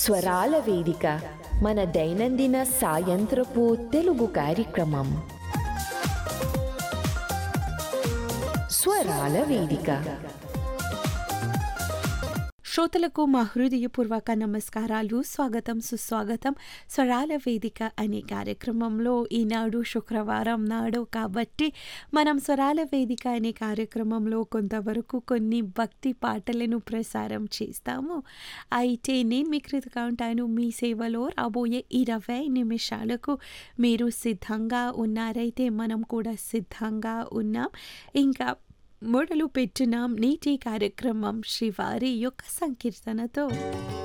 స్వరాల వేదిక మన దైనందిన సాయంత్రపు తెలుగు కార్యక్రమం స్వరాల వేదిక శ్రోతలకు మా హృదయపూర్వక నమస్కారాలు స్వాగతం సుస్వాగతం స్వరాల వేదిక అనే కార్యక్రమంలో ఈనాడు శుక్రవారం నాడు కాబట్టి మనం స్వరాల వేదిక అనే కార్యక్రమంలో కొంతవరకు కొన్ని భక్తి పాటలను ప్రసారం చేస్తాము అయితే నేను మీ కృతగా ఉంటాను మీ సేవలో రాబోయే ఇరవై నిమిషాలకు మీరు సిద్ధంగా ఉన్నారైతే మనం కూడా సిద్ధంగా ఉన్నాం ఇంకా మొదలు పెట్టినాం నేటి కార్యక్రమం శ్రీవారి యొక్క సంకీర్తనతో